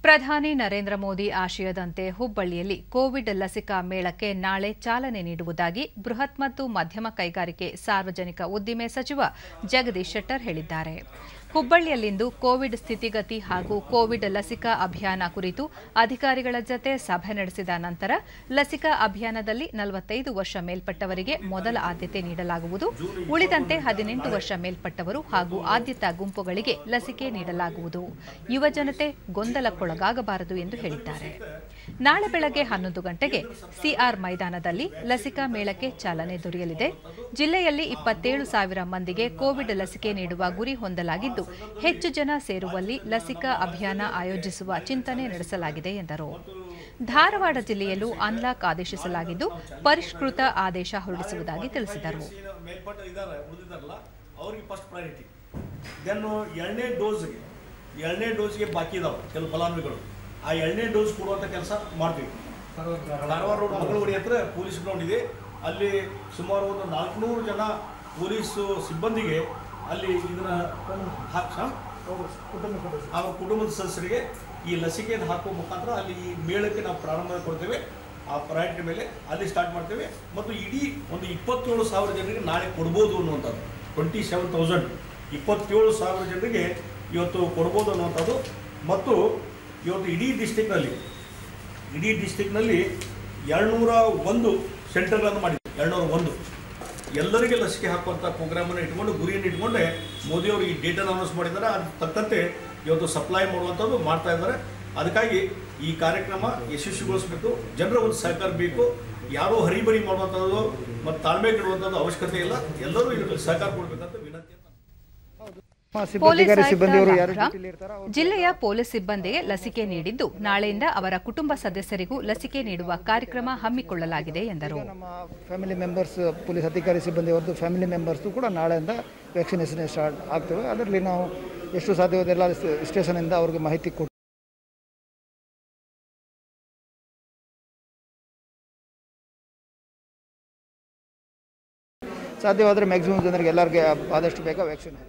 ಪ್ರಧಾನಿ ನರೇಂದ್ರ ಮೋದಿ ಆಶಯದಂತೆ ಹುಬ್ಬಳ್ಳಿಯಲ್ಲಿ ಕೋವಿಡ್ ಲಸಿಕಾ ಮೇಳಕ್ಕೆ ನಾಳೆ ಚಾಲನೆ ನೀಡುವುದಾಗಿ ಬೃಹತ್ ಮತ್ತು ಮಧ್ಯಮ ಕೈಗಾರಿಕೆ ಸಾರ್ವಜನಿಕ ಉದ್ದಿಮೆ ಸಚಿವ ಜಗದೀಶ್ ಶೆಟ್ಟರ್ ಹೇಳಿದ್ದಾರೆ ಹುಬ್ಬಳ್ಳಿಯಲ್ಲಿಂದು ಕೋವಿಡ್ ಸ್ಥಿತಿಗತಿ ಹಾಗೂ ಕೋವಿಡ್ ಲಸಿಕಾ ಅಭಿಯಾನ ಕುರಿತು ಅಧಿಕಾರಿಗಳ ಜತೆ ಸಭೆ ನಡೆಸಿದ ನಂತರ ಲಸಿಕಾ ಅಭಿಯಾನದಲ್ಲಿ ನಲವತ್ತೈದು ವರ್ಷ ಮೇಲ್ಪಟ್ಟವರಿಗೆ ಮೊದಲ ಆದ್ಯತೆ ನೀಡಲಾಗುವುದು ಉಳಿದಂತೆ ಹದಿನೆಂಟು ವರ್ಷ ಮೇಲ್ಪಟ್ಟವರು ಹಾಗೂ ಆದ್ಯತಾ ಗುಂಪುಗಳಿಗೆ ಲಸಿಕೆ ನೀಡಲಾಗುವುದು ಯುವಜನತೆ ಗೊಂದಲಕ್ಕೊಳಗಾಗಬಾರದು ಎಂದು ಹೇಳಿದ್ದಾರೆ ನಾಳೆ ಬೆಳಗ್ಗೆ ಹನ್ನೊಂದು ಗಂಟೆಗೆ ಸಿಆರ್ ಮೈದಾನದಲ್ಲಿ ಲಸಿಕಾ ಮೇಳಕ್ಕೆ ಚಾಲನೆ ದೊರೆಯಲಿದೆ ಜಿಲ್ಲೆಯಲ್ಲಿ ಇಪ್ಪತ್ತೇಳು ಸಾವಿರ ಮಂದಿಗೆ ಕೋವಿಡ್ ಲಸಿಕೆ ನೀಡುವ ಗುರಿ ಹೊಂದಲಾಗಿದ್ದು ಹೆಚ್ಚು ಜನ ಸೇರುವಲ್ಲಿ ಲಸಿಕಾ ಅಭಿಯಾನ ಆಯೋಜಿಸುವ ಚಿಂತನೆ ನಡೆಸಲಾಗಿದೆ ಎಂದರು ಧಾರವಾಡ ಜಿಲ್ಲೆಯಲ್ಲೂ ಅನ್ಲಾಕ್ ಆದೇಶಿಸಲಾಗಿದ್ದು ಪರಿಷ್ಕೃತ ಆದೇಶ ಹೊರಡಿಸುವುದಾಗಿ ತಿಳಿಸಿದರು ಮೇಲ್ಪಟ್ಟ ಇದಾರೆ ಉಳಿದಿದ್ದಾರಲ್ಲ ಅವ್ರಿಗೆ ಫಸ್ಟ್ ಪ್ರಯಾರಿಟಿ ದೆನ್ ಎರಡನೇ ಡೋಸ್ಗೆ ಎರಡನೇ ಡೋಸ್ಗೆ ಬಾಕಿ ಇದಾವೆ ಕೆಲವು ಫಲಾನುಭವಿಗಳು ಆ ಎರಡನೇ ಡೋಸ್ ಕೊಡುವಂಥ ಕೆಲಸ ಮಾಡ್ತೀವಿ ಧಾರವಾಡ ರೋಡ್ ಮಂಗಳೂರಿ ಹತ್ರ ಪೊಲೀಸ್ ಗ್ರೌಂಡ್ ಇದೆ ಅಲ್ಲಿ ಸುಮಾರು ಒಂದು ನಾಲ್ಕುನೂರು ಜನ ಪೊಲೀಸು ಸಿಬ್ಬಂದಿಗೆ ಅಲ್ಲಿ ಇದನ್ನ ಹಾಕ್ ಹಾ? ಅವ್ರ ಕುಟುಂಬದ ಸದಸ್ಯರಿಗೆ ಈ ಲಸಿಕೆಯನ್ನು ಹಾಕುವ ಮುಖಾಂತರ ಅಲ್ಲಿ ಈ ಮೇಳಕ್ಕೆ ನಾವು ಪ್ರಾರಂಭ ಕೊಡ್ತೇವೆ ಆ ಪ್ರಯಾರಿಟಿ ಮೇಲೆ ಅಲ್ಲಿ ಸ್ಟಾರ್ಟ್ ಮಾಡ್ತೇವೆ ಮತ್ತು ಇಡೀ ಒಂದು ಇಪ್ಪತ್ತೇಳು ಸಾವಿರ ಜನರಿಗೆ ನಾಳೆ ಕೊಡ್ಬೋದು ಅನ್ನುವಂಥದ್ದು ಟ್ವೆಂಟಿ ಸೆವೆನ್ ತೌಸಂಡ್ ಇಪ್ಪತ್ತೇಳು ಸಾವಿರ ಜನರಿಗೆ ಇವತ್ತು ಕೊಡ್ಬೋದು ಅನ್ನುವಂಥದ್ದು ಮತ್ತು ಇವತ್ತು ಇಡೀ ಡಿಸ್ಟಿಕ್ನಲ್ಲಿ ಇಡೀ ಡಿಸ್ಟಿಕ್ನಲ್ಲಿ ಎರಡುನೂರ ಒಂದು ಸೆಂಟರ್ಗಳನ್ನು ಮಾಡಿದ್ವಿ ಎರಡುನೂರ ಒಂದು ಎಲ್ಲರಿಗೆ ಲಸಿಕೆ ಹಾಕುವಂಥ ಪ್ರೋಗ್ರಾಮನ್ನು ಇಟ್ಕೊಂಡು ಗುರಿಯನ್ನು ಇಟ್ಕೊಂಡೆ ಮೋದಿಯವರು ಈ ಡೇಟನ್ನು ಅನೌನ್ಸ್ ಮಾಡಿದ್ದಾರೆ ಅದು ತಕ್ಕಂತೆ ಇವತ್ತು ಸಪ್ಲೈ ಮಾಡುವಂಥದ್ದು ಮಾಡ್ತಾ ಇದ್ದಾರೆ ಅದಕ್ಕಾಗಿ ಈ ಕಾರ್ಯಕ್ರಮ ಯಶಸ್ವಿಗೊಳಿಸಬೇಕು ಜನರ ಒಂದು ಸಹಕಾರ ಬೇಕು ಯಾರೋ ಹರಿಬರಿ ಮಾಡುವಂಥದ್ದು ಮತ್ತು ತಾಳ್ಮೆ ಕೆಡುವಂಥದ್ದು ಅವಶ್ಯಕತೆ ಇಲ್ಲ ಎಲ್ಲರೂ ಇದರಲ್ಲಿ ಸಹಕಾರ ಕೊಡಬೇಕಂತ ವಿನಂತಿ ಪೊಲೀಸ್ ಸಿಬ್ಬಂದಿಗಾರಿ ಸಿಬ್ಬಂದಿಯವರು ಆಯುಕ್ತ ಯಾರು ರಾಮ್ರಾವ್ ಡ್ಯೂಟಿಲಿ ಇರ್ತಾರೋ ಅವ್ರು ಜಿಲ್ಲೆಯ ಪೊಲೀಸ್ ಸಿಬ್ಬಂದಿಗೆ ಲಸಿಕೆ ನೀಡಿದ್ದು ನಾಳೆಯಿಂದ ಅವರ ಕುಟುಂಬ ಸದಸ್ಯರಿಗೂ ಲಸಿಕೆ ನೀಡುವ ಕಾರ್ಯಕ್ರಮ ಹಮ್ಮಿಕೊಳ್ಳಲಾಗಿದೆ ಎಂದರು ನಮ್ಮ ಫ್ಯಾಮಿಲಿ ಮೆಂಬರ್ಸ್ ಪೊಲೀಸ್ ಅಧಿಕಾರಿ ಸಿಬ್ಬಂದಿಯವ್ರದ್ದು ಫ್ಯಾಮಿಲಿ ಮೆಂಬರ್ಸ್ದು ಕೂಡ ನಾಳೆಯಿಂದ ವ್ಯಾಕ್ಸಿನೇಷನ್ ಸ್ಟಾರ್ಟ್ ಆಗ್ತವೆ ಅದರಲ್ಲಿ ನಾವು ಎಷ್ಟು ಸಾಧ್ಯವಾದ ಎಲ್ಲ ಸ್ಟೇಷನಿಂದ ಅವ್ರಿಗೆ ಮಾಹಿತಿ ಕೊಟ್ಟು ಸಾಧ್ಯವಾದರೆ ಮ್ಯಾಕ್ಸಿಮಮ್ ಜನರಿಗೆ ಎಲ್ಲರಿಗೆ ಆದಷ್ಟು ಬೇಗ ವ್ಯಾಕ್ಸಿನ್